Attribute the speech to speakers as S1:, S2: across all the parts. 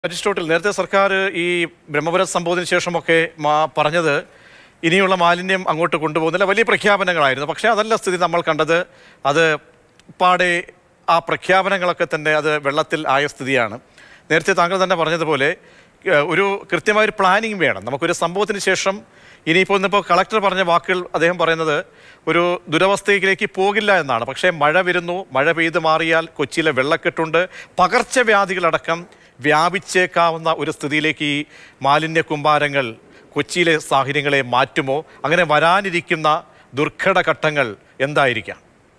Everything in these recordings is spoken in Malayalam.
S1: അരിസ്റ്റോട്ടിൽ നേരത്തെ സർക്കാർ ഈ ബ്രഹ്മപുരം സംഭവത്തിന് ശേഷമൊക്കെ മാ- പറഞ്ഞത് ഇനിയുള്ള മാലിന്യം അങ്ങോട്ട് കൊണ്ടുപോകുന്നില്ല വലിയ പ്രഖ്യാപനങ്ങളായിരുന്നു പക്ഷേ അതല്ല സ്ഥിതി നമ്മൾ കണ്ടത് അത് പാടെ ആ പ്രഖ്യാപനങ്ങളൊക്കെ തന്നെ അത് വെള്ളത്തിൽ ആയ സ്ഥിതിയാണ് നേരത്തെ താങ്കൾ തന്നെ പറഞ്ഞതുപോലെ ഏഹ്, ഒരു കൃത്യമായ ഒരു പ്ലാനിങ് വേണം നമുക്കൊരു സംഭവത്തിന് ശേഷം ഇനിയിപ്പോൾ ഇന്നിപ്പോൾ കളക്ടർ പറഞ്ഞ വാക്കുകൾ അദ്ദേഹം പറയുന്നത് ഒരു ദുരവസ്ഥയിലേക്ക് പോകില്ല എന്നാണ് പക്ഷേ മഴ വരുന്നു മഴ പെയ്ത് മാറിയാൽ കൊച്ചിയിലെ വെള്ളക്കെട്ടുണ്ട് പകർച്ചവ്യാധികളടക്കം വ്യാപിച്ചേക്കാവുന്ന ഒരു സ്ഥിതിയിലേക്ക് ഈ മാലിന്യ കുമ്പാരങ്ങൾ കൊച്ചിയിലെ സാഹചര്യങ്ങളെ മാറ്റുമോ അങ്ങനെ വരാനിരിക്കുന്ന ദുർഘട ഘട്ടങ്ങൾ എന്തായിരിക്കാം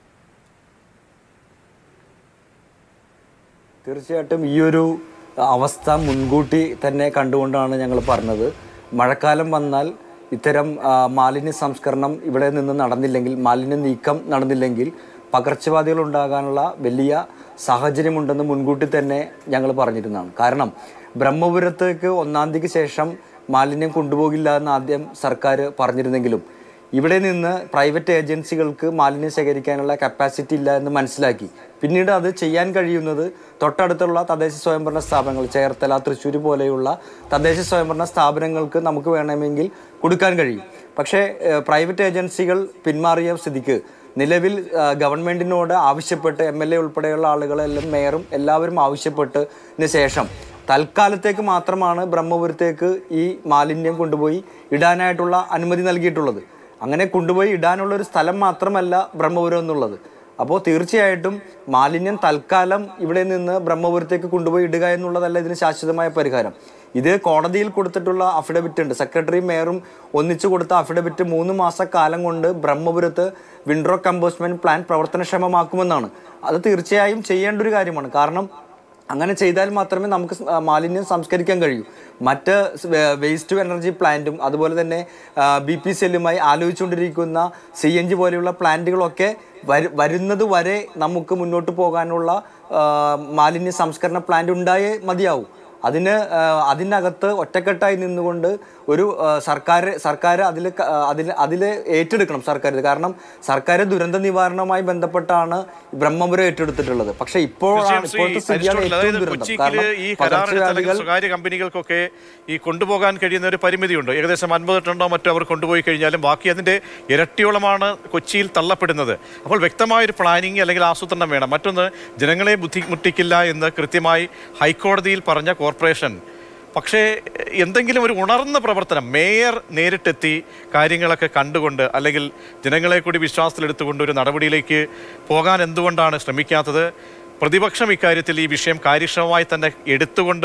S2: തീർച്ചയായിട്ടും ഈ ഒരു അവസ്ഥ മുൻകൂട്ടി തന്നെ കണ്ടുകൊണ്ടാണ് ഞങ്ങൾ പറഞ്ഞത് മഴക്കാലം വന്നാൽ ഇത്തരം ആ, മാലിന്യ സംസ്കരണം ഇവിടെ നിന്ന് നടന്നില്ലെങ്കിൽ മാലിന്യ നീക്കം നടന്നില്ലെങ്കിൽ പകർച്ചവ്യാധികൾ ഉണ്ടാകാനുള്ള വലിയ സാഹചര്യമുണ്ടെന്ന് മുൻകൂട്ടി തന്നെ ഞങ്ങൾ പറഞ്ഞിരുന്നതാണ് കാരണം ബ്രഹ്മപുരത്തേക്ക് ഒന്നാം തീയതിക്ക് ശേഷം മാലിന്യം കൊണ്ടുപോകില്ല എന്ന് ആദ്യം സർക്കാർ പറഞ്ഞിരുന്നെങ്കിലും ഇവിടെ നിന്ന് പ്രൈവറ്റ് ഏജൻസികൾക്ക് മാലിന്യം ശേഖരിക്കാനുള്ള കപ്പാസിറ്റി ഇല്ല എന്ന് മനസ്സിലാക്കി പിന്നീട് അത് ചെയ്യാൻ കഴിയുന്നത് തൊട്ടടുത്തുള്ള തദ്ദേശ സ്വയംഭരണ സ്ഥാപനങ്ങൾ ചേർത്തല തൃശ്ശൂർ പോലെയുള്ള തദ്ദേശ സ്വയംഭരണ സ്ഥാപനങ്ങൾക്ക് നമുക്ക് വേണമെങ്കിൽ കൊടുക്കാൻ കഴിയും പക്ഷേ ഏഹ്, പ്രൈവറ്റ് ഏജൻസികൾ പിന്മാറിയ സ്ഥിതിക്ക് നിലവിൽ ആ, ഗവൺമെന്റിനോട് ആവശ്യപ്പെട്ട് എം എൽ എ ഉൾപ്പെടെയുള്ള ആളുകളെല്ലാം മേയറും എല്ലാവരും ആവശ്യപ്പെട്ടതിന് ശേഷം തൽക്കാലത്തേക്ക് മാത്രമാണ് ബ്രഹ്മപുരത്തേക്ക് ഈ മാലിന്യം കൊണ്ടുപോയി ഇടാനായിട്ടുള്ള അനുമതി നൽകിയിട്ടുള്ളത് അങ്ങനെ കൊണ്ടുപോയി ഇടാനുള്ള ഒരു സ്ഥലം മാത്രമല്ല ബ്രഹ്മപുരം എന്നുള്ളത് അപ്പോൾ തീർച്ചയായിട്ടും മാലിന്യം തൽക്കാലം ഇവിടെ നിന്ന് ബ്രഹ്മപുരത്തേക്ക് കൊണ്ടുപോയി ഇടുക എന്നുള്ളതല്ല ഇതിന് ശാശ്വതമായ പരിഹാരം ഇത് കോടതിയിൽ കൊടുത്തിട്ടുള്ള അഫിഡവിറ്റ് ഉണ്ട് സെക്രട്ടറിയും മേയറും ഒന്നിച്ചു കൊടുത്ത അഫിഡവിറ്റ് മൂന്ന് മാസക്കാലം കൊണ്ട് ബ്രഹ്മപുരത്ത് വിൻഡ്രോ കമ്പോസ്റ്റ്മെന്റ് പ്ലാൻ പ്രവർത്തനക്ഷമമാക്കുമെന്നാണ് അത് തീർച്ചയായും ചെയ്യേണ്ട ഒരു കാര്യമാണ് കാരണം അങ്ങനെ ചെയ്താൽ മാത്രമേ നമുക്ക് സ്- ആ, മാലിന്യം സംസ്കരിക്കാൻ കഴിയൂ മറ്റ് വേസ്റ്റ് എനർജി പ്ലാന്റും അതുപോലെ തന്നെ ബി പി സെല്ലുമായി ആലോചിച്ചുകൊണ്ടിരിക്കുന്ന സി എൻ ജി പോലെയുള്ള പ്ലാന്റുകളൊക്കെ വരു വരുന്നത് വരെ നമുക്ക് മുന്നോട്ട് പോകാനുള്ള ആ, മാലിന്യ സംസ്കരണ പ്ലാന്റ് ഉണ്ടായേ മതിയാവൂ അതിന് ആ, അതിനകത്ത് ഒറ്റക്കെട്ടായി നിന്നുകൊണ്ട് ഒരു ആ, സർക്കാർ സർക്കാർ അതിൽ അതിൽ അതിൽ ഏറ്റെടുക്കണം സർക്കാർ ഇത് കാരണം സർക്കാർ ദുരന്ത നിവാരണവുമായി ബന്ധപ്പെട്ടാണ് ബ്രഹ്മപുരം ഏറ്റെടുത്തിട്ടുള്ളത് പക്ഷെ ഇപ്പോഴാണ്
S1: തീർച്ചയായും ശ്രീ
S2: ഇപ്പോഴത്തെ സ്ഥിതിയാണ്
S1: അരിസ്റ്റോട്ടിൽ
S2: ഏറ്റവും
S1: അതായത്
S2: ദുരന്തം
S1: കൊച്ചിക്ക്
S2: കാരണം
S1: ഈ കരാറെടുത്ത അല്ലെങ്കിൽ
S2: പകർച്ചവ്യാധികൾ
S1: സ്വകാര്യ കമ്പനികൾക്കൊക്കെ ഈ കൊണ്ടുപോകാൻ കഴിയുന്ന ഒരു പരിമിതിയുണ്ട് ഏകദേശം അൻപത് ടണ്ണോ മറ്റോ അവർ കൊണ്ടുപോയി കഴിഞ്ഞാലും ബാക്കി അതിന്റെ ഇരട്ടിയോളമാണ് കൊച്ചിയിൽ തള്ളപ്പെടുന്നത് അപ്പോൾ വ്യക്തമായൊരു പ്ലാനിങ് അല്ലെങ്കിൽ ആസൂത്രണം വേണം മറ്റൊന്ന് ജനങ്ങളെ ബുദ്ധിമുട്ടിക്കില്ല എന്ന് കൃത്യമായി ഹൈക്കോടതിയിൽ പറഞ്ഞ കോർപ്പറേഷൻ പക്ഷേ എന്തെങ്കിലും ഒരു ഉണർന്ന പ്രവർത്തനം മേയർ നേരിട്ടെത്തി കാര്യങ്ങളൊക്കെ കണ്ടുകൊണ്ട് അല്ലെങ്കിൽ ജനങ്ങളെ കൂടി വിശ്വാസത്തിലെടുത്തുകൊണ്ട് ഒരു നടപടിയിലേക്ക് പോകാൻ എന്തുകൊണ്ടാണ് ശ്രമിക്കാത്തത് പ്രതിപക്ഷം ഇക്കാര്യത്തിൽ ഈ വിഷയം കാര്യക്ഷമമായി തന്നെ എടുത്തുകൊണ്ട്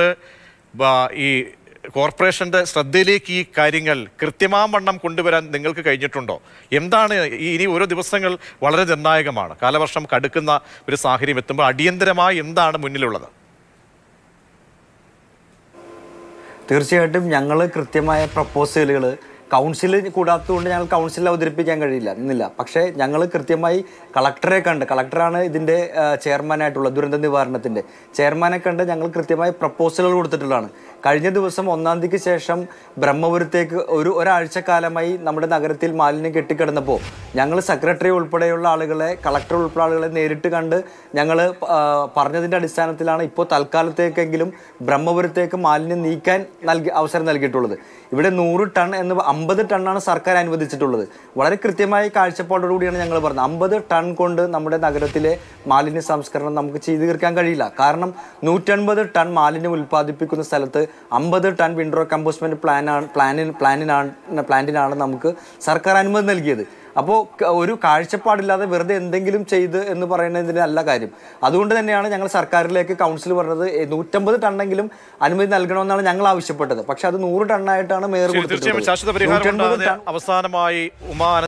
S1: ബ- ഈ കോർപ്പറേഷന്റെ ശ്രദ്ധയിലേക്ക് ഈ കാര്യങ്ങൾ കൃത്യമാവണ്ണം കൊണ്ടുവരാൻ നിങ്ങൾക്ക് കഴിഞ്ഞിട്ടുണ്ടോ എന്താണ് ഈ ഇനി ഓരോ ദിവസങ്ങൾ വളരെ നിർണായകമാണ് കാലവർഷം കടുക്കുന്ന ഒരു സാഹചര്യം എത്തുമ്പോൾ അടിയന്തരമായി എന്താണ് മുന്നിലുള്ളത്
S2: തീർച്ചയായിട്ടും ഞങ്ങൾ കൃത്യമായ പ്രപ്പോസലുകൾ കൗൺസിൽ കൂടാത്തതുകൊണ്ട് ഞങ്ങൾ കൗൺസിലിൽ അവതരിപ്പിക്കാൻ കഴിയില്ല എന്നില്ല പക്ഷേ ഞങ്ങൾ കൃത്യമായി കളക്ടറെ കണ്ട് കളക്ടറാണ് ഇതിൻ്റെ ചെയർമാനായിട്ടുള്ള ദുരന്ത നിവാരണത്തിൻ്റെ ചെയർമാനെ കണ്ട് ഞങ്ങൾ കൃത്യമായി പ്രപ്പോസലുകൾ കൊടുത്തിട്ടുള്ളതാണ് കഴിഞ്ഞ ദിവസം ഒന്നാം തീയതിക്ക് ശേഷം ബ്രഹ്മപുരത്തേക്ക് ഒരു ഒരാഴ്ചക്കാലമായി നമ്മുടെ നഗരത്തിൽ മാലിന്യം കെട്ടിക്കിടന്നപ്പോൾ ഞങ്ങൾ സെക്രട്ടറി ഉൾപ്പെടെയുള്ള ആളുകളെ കളക്ടർ ഉൾപ്പെടെ ആളുകളെ നേരിട്ട് കണ്ട് ഞങ്ങൾ പറഞ്ഞതിൻ്റെ അടിസ്ഥാനത്തിലാണ് ഇപ്പോൾ തൽക്കാലത്തേക്കെങ്കിലും ബ്രഹ്മപുരത്തേക്ക് മാലിന്യം നീക്കാൻ നൽകി അവസരം നൽകിയിട്ടുള്ളത് ഇവിടെ നൂറ് ടൺ എന്ന് അമ്പത് ടണ്ണാണ് സർക്കാർ അനുവദിച്ചിട്ടുള്ളത് വളരെ കൃത്യമായ കാഴ്ചപ്പാടോടുകൂടിയാണ് ഞങ്ങൾ പറഞ്ഞത് അമ്പത് ടൺ കൊണ്ട് നമ്മുടെ നഗരത്തിലെ മാലിന്യ സംസ്കരണം നമുക്ക് ചെയ്തു തീർക്കാൻ കഴിയില്ല കാരണം നൂറ്റൻപത് ടൺ മാലിന്യം ഉൽപ്പാദിപ്പിക്കുന്ന സ്ഥലത്ത് അമ്പത് ടൺ വിൻഡ്രോ കമ്പോസ്റ്റ്മെന്റ് പ്ലാനാണ് പ്ലാനിൻ പ്ലാനിനാണ് പ്ലാന്റിനാണ് നമുക്ക് സർക്കാർ അനുമതി നൽകിയത് അപ്പോൾ ഒരു കാഴ്ചപ്പാടില്ലാതെ വെറുതെ എന്തെങ്കിലും ചെയ്ത് എന്ന് പറയുന്നതിന് അല്ല കാര്യം അതുകൊണ്ട് തന്നെയാണ് ഞങ്ങൾ സർക്കാരിലേക്ക് കൗൺസിൽ പറഞ്ഞത് "ഏ, നൂറ്റമ്പത് ടണ്ണെങ്കിലും അനുമതി നൽകണമെന്നാണ് ഞങ്ങൾ ആവശ്യപ്പെട്ടത് പക്ഷെ അത് നൂറ് ടണ്ണായിട്ടാണ് മേയർ
S1: തീർച്ചയായും ശാശ്വത
S2: കൊടുത്തിട്ടുള്ളത്
S1: പരിഹാരം
S2: നൂറ്റൻപത്
S1: ഉണ്ടാകുന്ന
S2: ടൺ
S1: അവസാനമായി ഉമാ